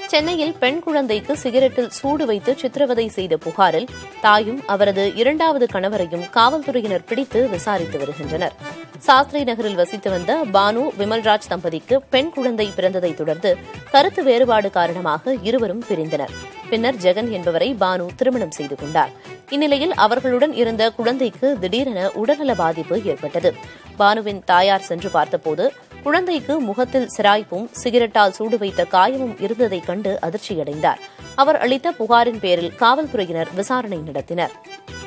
சென்னையில் பெண் குழந்தைக்கு சிகரெட்டில் சூடு வைத்து சித்திரவதை செய்த புகாரில் தாயும் அவரது இரண்டாவது கணவரையும் காவல்துறையினர் பிடித்து விசாரித்து வருகின்றனர் சாஸ்திரி நகரில் வசித்து வந்த பானு விமல்ராஜ் தம்பதிக்கு பெண் குழந்தை பிறந்ததை தொடர்ந்து கருத்து வேறுபாடு காரணமாக இருவரும் பிரிந்தனர் பின்னர் ஜெகன் என்பவரை பானு திருமணம் செய்து கொண்டார் இந்நிலையில் அவர்களுடன் இருந்த குழந்தைக்கு திடீரென உடல்நல பாதிப்பு ஏற்பட்டது பானுவின் தாயார் சென்று பார்த்தபோது குழந்தைக்கு முகத்தில் சிராய்ப்பும் சிகரெட்டால் சூடு வைத்த காயமும் இருந்ததைக் கண்டு அதிர்ச்சியடைந்தார் அவர் அளித்த புகாரின் பேரில் காவல்துறையினர் விசாரணை நடத்தினர்